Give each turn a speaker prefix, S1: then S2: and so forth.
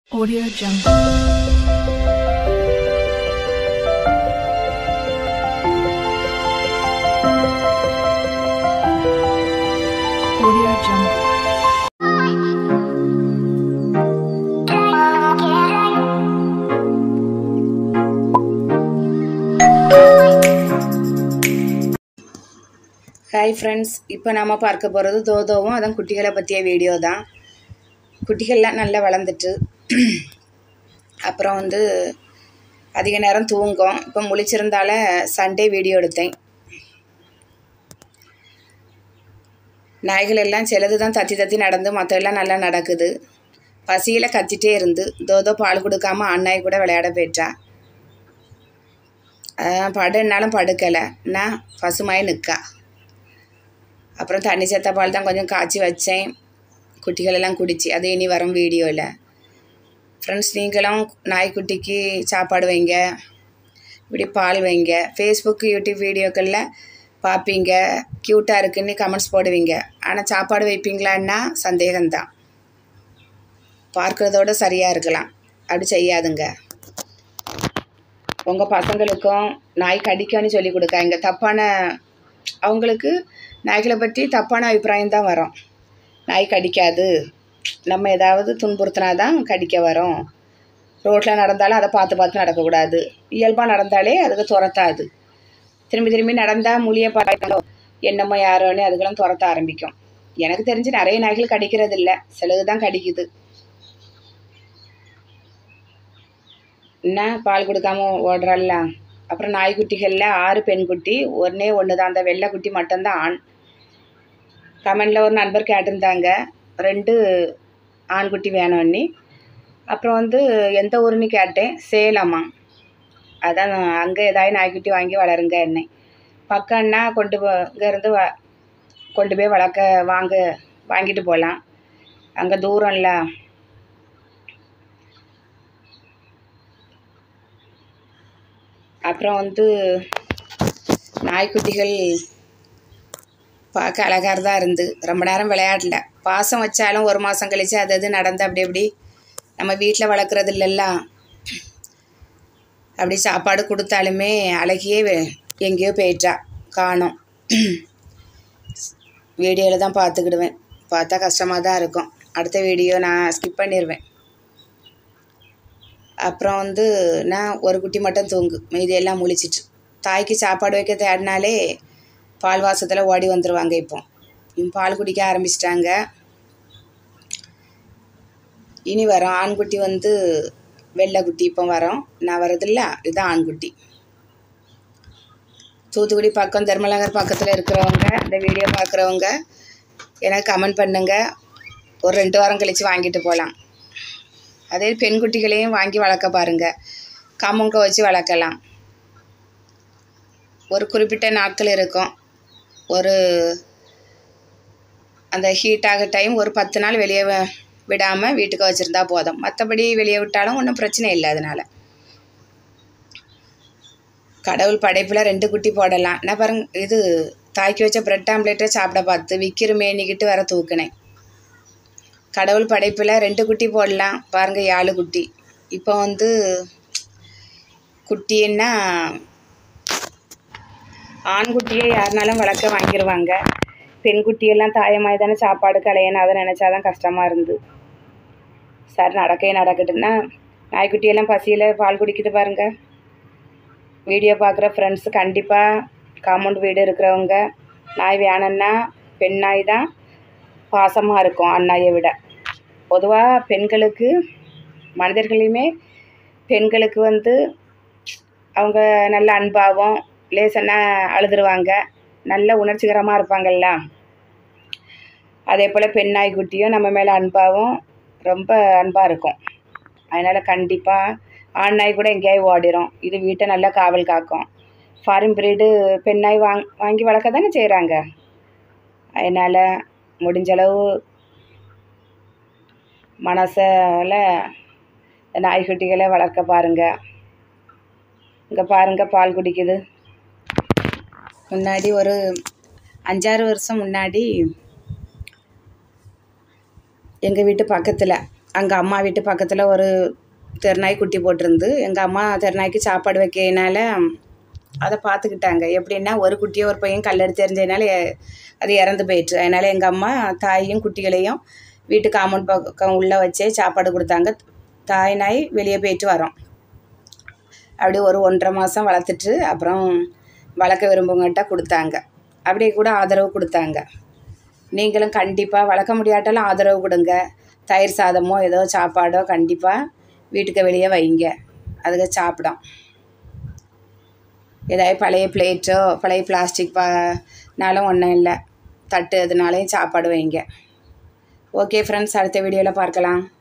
S1: Audio Jungle. Audio Jungle.
S2: Hi friends இப்போ நாம் பார்க்க போகிறது தோதோவும் அதான் குட்டிகளை பற்றிய வீடியோ தான் குட்டிகள்லாம் நல்லா வளர்ந்துட்டு அப்புறம் வந்து அதிக நேரம் தூங்கும் இப்போ முழிச்சிருந்தால சண்டே வீடியோ எடுத்தேன் நாய்கள் எல்லாம் சிலது தான் தத்தி தத்தி நடந்து மற்றெல்லாம் நல்லா நடக்குது பசியில் கத்திட்டே இருந்து தோதோ பால் கொடுக்காம அண்ணாய் கூட விளையாட போயிட்டா அஹ் படுன்னாலும் படுக்கலை நான் பசுமாய் நிற்கா அப்புறம் தண்ணி செத்த பால் தான் கொஞ்சம் காய்ச்சி வச்சேன் குட்டிகள் எல்லாம் குடிச்சு அது இனி வரும் வீடியோவில் ஃப்ரெண்ட்ஸ் நீங்களும் நாய்க்குட்டிக்கு சாப்பாடு வைங்க இப்படி பால் வைங்க ஃபேஸ்புக் யூடியூப் வீடியோக்களில் பார்ப்பீங்க க்யூட்டாக இருக்குன்னு கமெண்ட்ஸ் போடுவீங்க ஆனால் சாப்பாடு வைப்பீங்களான்னா சந்தேகம்தான் பார்க்குறதோட சரியாக இருக்கலாம் அப்படி செய்யாதுங்க உங்கள் பசங்களுக்கும் நாய் கடிக்கும்னு சொல்லி கொடுக்காங்க தப்பான அவங்களுக்கு நாய்களை பற்றி தப்பான அபிப்பிராயம் தான் வரும் நாய் கடிக்காது நம்ம ஏதாவது துன்புறுத்தினா தான் கடிக்க வரும் ரோட்டில் நடந்தாலும் அதை பார்த்து பார்த்து நடக்கக்கூடாது இயல்பாக நடந்தாலே அதுக்கு துரத்தாது திரும்பி திரும்பி நடந்தால் மொழியை பார்க்கணும் என்னமோ யாரோன்னு அதுக்கெல்லாம் துரத்த ஆரம்பிக்கும் எனக்கு தெரிஞ்சு நிறைய நாய்கள் கடிக்கிறது இல்லை சிலது தான் கடிக்குது என்ன பால் கொடுக்காம ஓடுறல்ல அப்புறம் நாய்க்குட்டிகளில் ஆறு பெண்குட்டி ஒன்றே ஒன்று தான் அந்த வெள்ளைக்குட்டி மட்டும்தான் ஆண் கமெண்டில் ஒரு நண்பர் கேட்டிருந்தாங்க ரெண்டு ஆண்குட்டி வேணும்னு அப்புறம் வந்து எந்த ஊருன்னு கேட்டேன் சேலமா அதான் அங்கே ஏதாவது நாய்க்குட்டி வாங்கி வளருங்க என்னை பக்கம்னா கொண்டு போ இங்கேருந்து வ கொண்டு போய் வளர்க்க வாங்க வாங்கிட்டு போகலாம் அங்கே தூரம்ல அப்புறம் வந்து நாய்க்குட்டிகள் பார்க்க அழகாக தான் இருந்து ரொம்ப நேரம் விளையாடல பாசம் வச்சாலும் ஒரு மாதம் கழிச்சு அது அது நடந்து அப்படி அப்படி நம்ம வீட்டில் வளர்க்குறது இல்லைல்ல அப்படி சாப்பாடு கொடுத்தாலுமே அழகியே வெ- எங்கேயோ போயிட்டா காணோம் வீடியோவில் தான் பார்த்துக்கிடுவேன் பார்த்தா கஷ்டமாக தான் இருக்கும் அடுத்த வீடியோ நான் ஸ்கிப் பண்ணிடுவேன் அப்புறம் வந்து நான் ஒரு குட்டி மட்டும் தூங்கு மீதி எல்லாம் முழிச்சிட்டு தாய்க்கு சாப்பாடு வைக்க தேடினாலே பால் வாசத்தில் ஓடி வந்துடுவாங்க இப்போ இவன் பால் குடிக்க ஆரம்பிச்சிட்டாங்க இனி வரும் ஆண்குட்டி வந்து வெள்ளைக்குட்டி இப்போ வரோம் நான் வரதில்ல இதுதான் ஆண்குட்டி தூத்துக்குடி பக்கம் தர்மநகர் பக்கத்தில் இருக்கிறவங்க இந்த வீடியோ பார்க்குறவங்க எனக்கு கமெண்ட் பண்ணுங்க ஒரு ரெண்டு வாரம் கழித்து வாங்கிட்டு போகலாம் அதே பெண் குட்டிகளையும் வாங்கி வளர்க்க பாருங்க கமுங்க வச்சு வளர்க்கலாம் ஒரு குறிப்பிட்ட நாட்கள் இருக்கும் ஒரு அந்த ஹீட் ஆக டைம் ஒரு பத்து நாள் வெளியே விடாமல் வீட்டுக்கு வச்சுருந்தா போதும் மற்றபடி வெளியே விட்டாலும் ஒன்றும் பிரச்சனை இல்லை அதனால் கடவுள் படைப்பில் ரெண்டு குட்டி போடலாம் நான் பாருங்க இது தாக்கி வச்ச பிரெட் ஆம்லேட்டை சாப்பிட பார்த்து விற்கிற மேனிக்கிட்டு வர தூக்கினேன் கடவுள் படைப்பில் ரெண்டு குட்டி போடலாம் பாருங்கள் ஏழு குட்டி இப்போ வந்து குட்டின்னா ஆண்குட்டியை யாருனாலும் வளர்க்க வாங்கிடுவாங்க பெண்குட்டியெல்லாம் தாயமாய் தானே சாப்பாடு கலையணும் அதை நினச்சாதான் கஷ்டமாக இருந்து சரி நடக்கவே நடக்கட்டுன்னா நாய்க்குட்டியெல்லாம் பசியில் பால் குடிக்குது பாருங்க வீடியோ பார்க்குற ஃப்ரெண்ட்ஸ் கண்டிப்பாக காம்பவுண்ட் வீடு இருக்கிறவங்க நாய் வேணும்னா பெண் நாய் தான் பாசமாக இருக்கும் ஆண் நாயை விட பொதுவாக பெண்களுக்கு மனிதர்களையுமே பெண்களுக்கு வந்து அவங்க நல்ல அன்பாகவும் லேசன்னா அழுதுருவாங்க நல்ல உணர்ச்சிகரமாக இருப்பாங்கல்ல அதே போல் பெண் நாய்க்குட்டியும் நம்ம மேலே அன்பாகவும் ரொம்ப அன்பாக இருக்கும் அதனால் கண்டிப்பாக ஆண் நாய் கூட எங்கேயாவது ஓடிரும் இது வீட்டை நல்லா காவல் காக்கும் ஃபாரின் பிரீடு பெண் நாய் வாங் வாங்கி வளர்க்க தானே செய்கிறாங்க அதனால் முடிஞ்சளவு மனசால் நாய்க்குட்டிகளை வளர்க்க பாருங்கள் இங்கே பாருங்கள் பால் குடிக்குது முன்னாடி ஒரு அஞ்சாறு வருஷம் முன்னாடி எங்கள் வீட்டு பக்கத்தில் அங்கே அம்மா வீட்டு பக்கத்தில் ஒரு தெருநாய் குட்டி போட்டிருந்து எங்கள் அம்மா தெருநாய்க்கு சாப்பாடு வைக்கிறதுனால அதை பார்த்துக்கிட்டாங்க எப்படின்னா ஒரு குட்டியை ஒரு பையன் கல்லெடுத்து எறிஞ்சதுனால எ- அது இறந்து போயிடுச்சு அதனால் எங்கள் அம்மா தாயையும் குட்டிகளையும் வீட்டு காம்பவுண்ட் பக்கம் உள்ளே வச்சே சாப்பாடு கொடுத்தாங்க தாய் நாய் வெளியே போயிட்டு வரோம் அப்படி ஒரு ஒன்றரை மாதம் வளர்த்துட்டு அப்புறம் வளர்க்க விரும்புங்கள்கிட்ட கொடுத்தாங்க அப்படியே கூட ஆதரவு கொடுத்தாங்க நீங்களும் கண்டிப்பாக வளர்க்க முடியாட்டாலும் ஆதரவு கொடுங்க தயிர் சாதமோ ஏதோ சாப்பாடோ கண்டிப்பாக வீட்டுக்கு வெளியே வைங்க அதுக்கு சாப்பிடும் ஏதாவது பழைய பிளேட்டோ பழைய பிளாஸ்டிக் பானாலும் ஒன்றும் இல்லை தட்டு அதனாலையும் சாப்பாடு வைங்க ஓகே ஃப்ரெண்ட்ஸ் அடுத்த வீடியோவில் பார்க்கலாம்